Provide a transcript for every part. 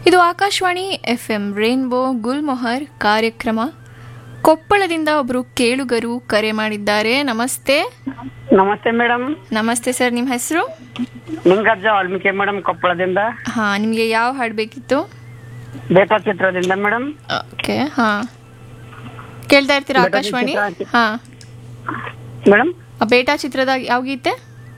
ಇದು Akashvani F M rainbow Gulmohar ಕಾರ್ಯಕ್ರಮ ಕೊಪ್ಪಳದಿಂದ ಒಬ್ಬರು ಕೇಳುಗರು ಕರೆ ಮಾಡಿದ್ದಾರೆ ನಮಸ್ತೆ ನಮಸ್ತೆ ಮೇಡಮ್ ನಮಸ್ತೆ ಸರ್ ನಿಮ್ಮ ಹೆಸರು ನಿಂಗಜ್ಜ ವಾಲ್ಮೀಕಿ ಮೇಡಮ್ ಕೊಪ್ಪಳದಿಂದ ಹಾಂ ನಿಮಗೆ ಯಾವ ಹಾಡು ಬೇಕಿತ್ತು ಬೇಟಾ ಚಿತ್ರದಿಂದ ಮೇಡಮ್ ಓಕೆ ಹಾಂ ಕೇಳ್ತಾ ಇರ್ತೀರಾ ಬೇಟಾ ಆಕಾಶವಾಣಿ ಚಿತ್ರ- ಹಾಂ ಮೇಡಮ್ ಬೇಟಾ ಚಿತ್ರದ ಯಾವ ಗೀತೆ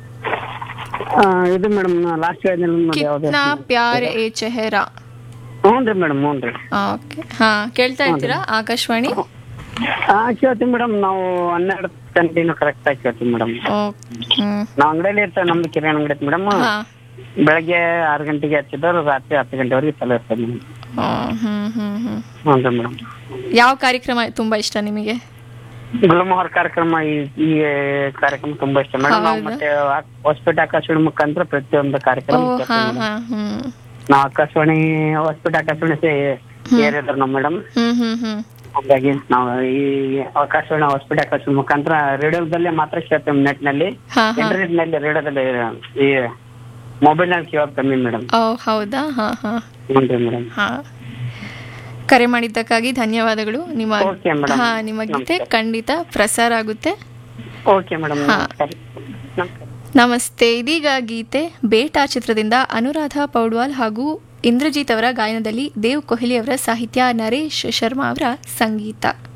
ಇದು ಮೇಡಮ್ ಲಾಸ್ಟ್ ಕಿತ್ನಾ ಪ್ಯಾರ್ ಎ ಚೆಹರಾ ಹ್ಞೂ ರೀ ಮೇಡಮ್ ಹ್ಞೂ ರೀ ಓಕೆ ಹಾಂ ಕೇಳ್ತಾ ಇರ್ತೀರಾ ಆಕಾಶವಾಣಿ ಹಾಂ ಕೇಳ್ತೀವಿ ಮೇಡಮ್ ನಾವು ಹನ್ನೆರಡು ಕಂಟಿನ್ಯೂ ಕರೆಕ್ಟ್ ಆಗಿ ಕೇಳ್ತೀವಿ ಮೇಡಮ್ ಓಕೆ ಹ್ಞೂ ನಾವು ಅಂಗಡಿಯಲ್ಲಿ ಇರ್ತೇವೆ ನಮ್ದು ಕಿರಾಣಿ ಅಂಗಡಿ ಐತೆ ಮೇಡಮ್ ಹಾಂ ಬೆಳಗ್ಗೆ ಆರು ಗಂಟೆಗೆ ಹಚ್ಚಿದ್ದವ್ರು ರಾತ್ರಿ ಹತ್ತು ಗಂಟೆವರೆಗೆ ಚಲೋ ಇರ್ತದೆ ಮೇಡಮ್ ಹ್ಞೂ ಹ್ಞೂ ಹ್ಞೂ ಹ್ಞೂ ರೀ ಮೇಡಮ್ ಯಾವ ಕಾರ್ಯಕ್ರಮ ತುಂಬಾ ಇಷ್ಟ ನಿಮಗೆ ಗುಲ್ಮೋಹರ್ ಕಾರ್ಯಕ್ರಮ ಈ ಈ ಕಾರ್ಯಕ್ರಮ ತುಂಬಾ ಇಷ್ಟ ಮೇಡಮ್ ನಾವು ಹೌದಾ? ಮತ್ತೆ ಹಾಸ್ಪಿಟಲ್ ಆಕಾಶವಾಣಿ ಮುಖಾಂತರ ಪ್ರತಿಯೊಂದು ಕಾರ್ಯಕ್ರಮ ಓ ಕೇಳ್ತೀವಿ ಹಾ madam. ಹಾ ಹ್ಮ್ ನಾವು ಆಕಾಶವಾಣಿ ಹಾಸ್ಪಿಟಲ್ ಆಕಾಶವಾಣಿ ಏರಿಯಾದ್ರ ನಾವು ಮೇಡಮ್ ಹ್ಮ್ ಹ್ಮ್ ಹ್ಮ್ ಹಾಗಾಗಿ ನಾವು ಈ ಆಕಾಶವಾಣಿ ಹಾಸ್ಪಿಟಲ್ ಆಕಾಶವಾಣಿ ಮುಖಾಂತರ ರೇಡಿಯೋದಲ್ಲೇ ಮಾತ್ರ ಕೇಳ್ತೇವೆ ನೆಟ್ ನಲ್ಲಿ ಹಾ ಹಾ ಇಂಟರ್ನೆಟ್ ನಲ್ಲಿ ರೇಡಿಯೋದಲ್ಲಿ ಈ ಮೊಬೈಲ್ ನಲ್ಲಿ ಕೇಳೋದು ಕಮ್ಮಿ ಮೇಡಮ್ ಓ ಹೌದಾ ಹಾ ಹಾ ಹ್ಞೂ ಮೇಡಮ್ ಹಾ ಕರೆ ಮಾಡಿದ್ದಕ್ಕಾಗಿ ಧನ್ಯವಾದಗಳು ನಿಮ್ಮ Okay, madam. ಹಾ ನಿಮ್ಮ ಗೀತೆ ನಮಸ್ಕಾರ. ಖಂಡಿತ ಪ್ರಸಾರ ಆಗುತ್ತೆ ಓಕೆ ಮೇಡಮ್ ಹಾ. ಸರಿ ನಮಸ್ಕಾರ ನಮಸ್ತೆ ಇದೀಗ ಗೀತೆ ಬೇಟಾ ಚಿತ್ರದಿಂದ ಅನುರಾಧ ಪೌಡ್ವಾಲ್ ಹಾಗೂ ಇಂದ್ರಜಿತ್ ಅವರ ಗಾಯನದಲ್ಲಿ ದೇವ್ ಕೊಹ್ಲಿ ಅವರ ಸಾಹಿತ್ಯ ನರೇಶ್ ಶರ್ಮಾ ಅವರ ಸಂಗೀತ